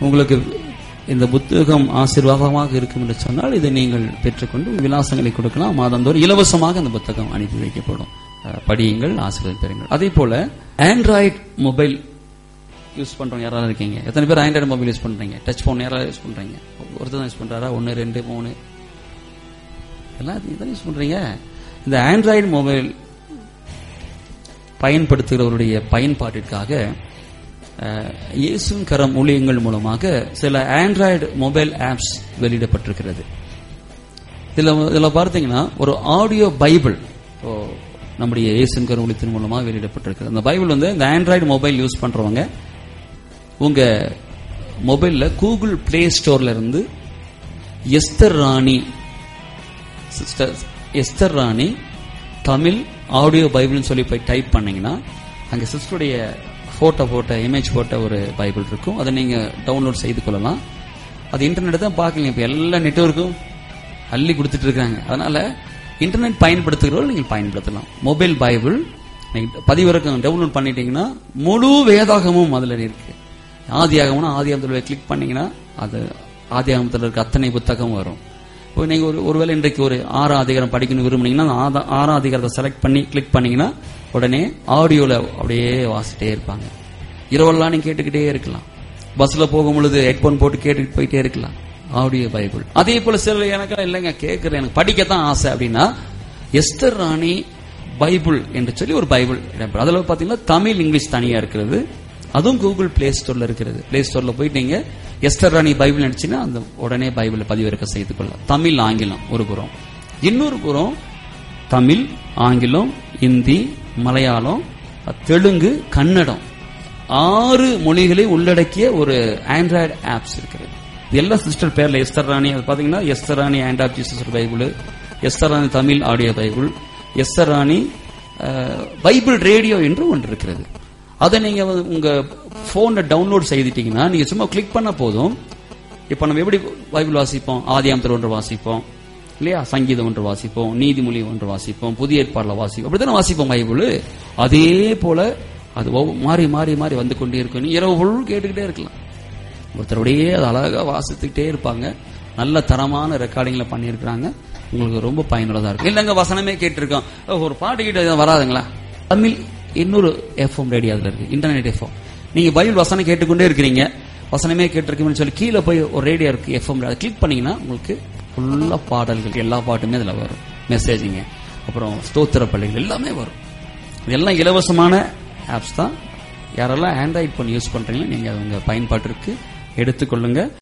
உங்களுக்கு இந்த புத்தகம் ஆசீர்வாதமாக இருக்கும் என்று சொன்னால் இதை நீங்கள் பெற்றுக்கொண்டு விலாசங்களை கொடுக்கலாம் மாதந்தோறும் இலவசமாக அந்த புத்தகம் அனுப்பி வைக்கப்படும் அஹ், படியுங்கள் ஆசீர்வாதம் பெறுங்கள் அதே போல ஆண்ட்ராய்டு மொபைல் யூஸ் பண்றவங்க யாராவது இருக்கீங்க எத்தனை பேர் ஆண்ட்ராய்டு மொபைல் யூஸ் பண்றீங்க டச் போன் யாராவது யூஸ் பண்றீங்க ஒருத்தர் தான் யூஸ் பண்றாரா ஒன்னு ரெண்டு மூணு எல்லாம் இதான் யூஸ் பண்றீங்க இந்த ஆண்ட்ராய்டு மொபைல் பயன்படுத்துகிறவருடைய பயன்பாட்டிற்காக அஹ், இயேசுவின் கரம் ஊழியங்கள் மூலமாக சில ஆண்ட்ராய்டு மொபைல் ஆப்ஸ் வெளியிடப்பட்டிருக்கிறது இதுல இதுல பார்த்தீங்கன்னா ஒரு ஆடியோ பைபிள் ஓ, நம்முடைய இயேசுவின் கரம் ஊழியத்தின் மூலமா வெளியிடப்பட்டிருக்கிறது அந்த பைபிள் வந்து இந்த ஆண்ட்ராய்டு மொபைல் யூஸ் பண்றவங்க உங்க மொபைல்ல கூகுள் பிளே ஸ்டோர்ல இருந்து Esther Rani sister Esther Rani Tamil audio பைபிள்னு சொல்லி போய் டைப் பண்ணீங்கன்னா அங்க சிஸ்டருடைய போட்டோ போட்ட இமேஜ் போட்ட ஒரு பைபிள் இருக்கும் அதை நீங்க டவுன்லோட் செய்து கொள்ளலாம் அது இன்டர்நெட் தான் பார்க்கலீங்க இப்ப எல்லா நெட்வொர்க்கும் அள்ளி கொடுத்துட்டு இருக்காங்க அதனால இன்டர்நெட் பயன்படுத்துகிறவர்கள் நீங்கள் பயன்படுத்தலாம் மொபைல் பைபிள் நீங்க பதிவிறக்கம் டவுன்லோட் பண்ணிட்டீங்கன்னா முழு வேதாகமும் அதுல இருக்கு ஆதியாகம்னா ஆதியாகத்தில் கிளிக் பண்ணீங்கன்னா அது ஆதியாகமத்தில் இருக்க அத்தனை புத்தகம் வரும் இப்போ நீங்க ஒரு ஒருவேளை இன்றைக்கு ஒரு ஆறாம் அதிகாரம் படிக்கணும் விரும்புனீங்கன்னா அந்த ஆதா- ஆறாம் அதிகாரத்தை செலக்ட் பண்ணி கிளிக் பண்ணீங்கன்னா உடனே ஆடியோல அப்படியே வாசிட்டே இருப்பாங்க இரவெல்லாம் நீங்க கேட்டுக்கிட்டே இருக்கலாம் பஸ்ல போகும் பொழுது ஹெட்போன் போட்டு கேட்டுட்டு போயிட்டே இருக்கலாம் ஆடியோ பைபிள் அதே போல சிலர் எனக்கு இல்லைங்க கேட்கறேன் எனக்கு படிக்கத்தான் ஆசை அப்படின்னா எஸ்தர் ராணி பைபிள் என்று சொல்லி ஒரு பைபிள் இடம்பெறும் அதுல பாத்தீங்கன்னா தமிழ் இங்கிலீஷ் தனியா இருக்கிறது அதுவும் கூகுள் பிளே ஸ்டோர்ல இருக்கிறது பிளே ஸ்டோர்ல போயிட்டு நீங்க எஸ்டர் ராணி பைபிள் நினைச்சுன்னா அந்த உடனே பைபிளை பதிவிறக்க செய்து கொள்ளலாம் தமிழ் ஆங்கிலம் ஒரு புறம் இன்னொரு புறம் தமிழ் ஆங்கிலம் இந்தி மலையாளம் தெலுங்கு கன்னடம் ஆறு மொழிகளை உள்ளடக்கிய ஒரு ஆண்ட்ராய்டு ஆப்ஸ் இருக்கிறது இது எல்லா சிஸ்டர் பேர்ல எஸ்தர் ராணி அது பாத்தீங்கன்னா Esther Rani and app Jesus Bible Esther Rani Tamil audio Bible Esther Rani ah, Bible radio என்று ஒன்று இருக்கிறது அதை நீங்க வந்து உங்க போன்ல டவுன்லோட் செய்துட்டீங்கன்னா நீங்க சும்மா கிளிக் பண்ண போதும் இப்ப நம்ம எப்படி பைபிள் வாசிப்போம் ஆதியாமத்தில் ஒன்று வாசிப்போம் இல்லையா சங்கீதம் ஒன்று வாசிப்போம் நீதிமொழி ஒன்று வாசிப்போம் புதிய ஏற்பாடுல வாசிப்போம் அப்படித்தானே வாசிப்போம் பைபிள் அதே போல அது ஒவ்வொ- மாறி மாறி மாறி வந்து கொண்டே இருக்கும் நீ இரவு பொருள் கேட்டுக்கிட்டே இருக்கலாம் ஒருத்தருடையே அது அழகா வாசித்துக்கிட்டே இருப்பாங்க நல்ல தரமான ரெக்கார்டிங்ல பண்ணியிருக்கிறாங்க உங்களுக்கு ரொம்ப பயனுள்ளதா இருக்கும் இல்லங்க வசனமே கேட்டிருக்கோம் ஓ, ஒரு பாட்டு கிட்ட வராதுங்களா தமிழ் இன்னொரு எஃப்எம் ரேடியோ அதுல இருக்கு இன்டர்நெட் எஃப்எம் நீங்க பைபிள் வசனம் கேட்டுக்கொண்டே இருக்கிறீங்க வசனமே கேட்டிருக்கீங்கன்னு சொல்லி கீழே போய் ஒரு ரேடியோ இருக்கு எஃப்எம் அதை கிளிக் பண்ணீங்கன்னா உங்களுக்கு ஃபுல்லா பாடல்கள் எல்லா பாட்டுமே அதுல வரும் மெசேஜிங்க அப்புறம் ஸ்தோத்திர பள்ளிகள் எல்லாமே வரும் இதெல்லாம் இலவசமான ஆப்ஸ் தான் யாரெல்லாம் ஆண்ட்ராய்ட் பண்ணி யூஸ் பண்றீங்களோ நீங்க உங்க பயன்பாட்டிற்கு எடுத்துக்கொள்ளுங்க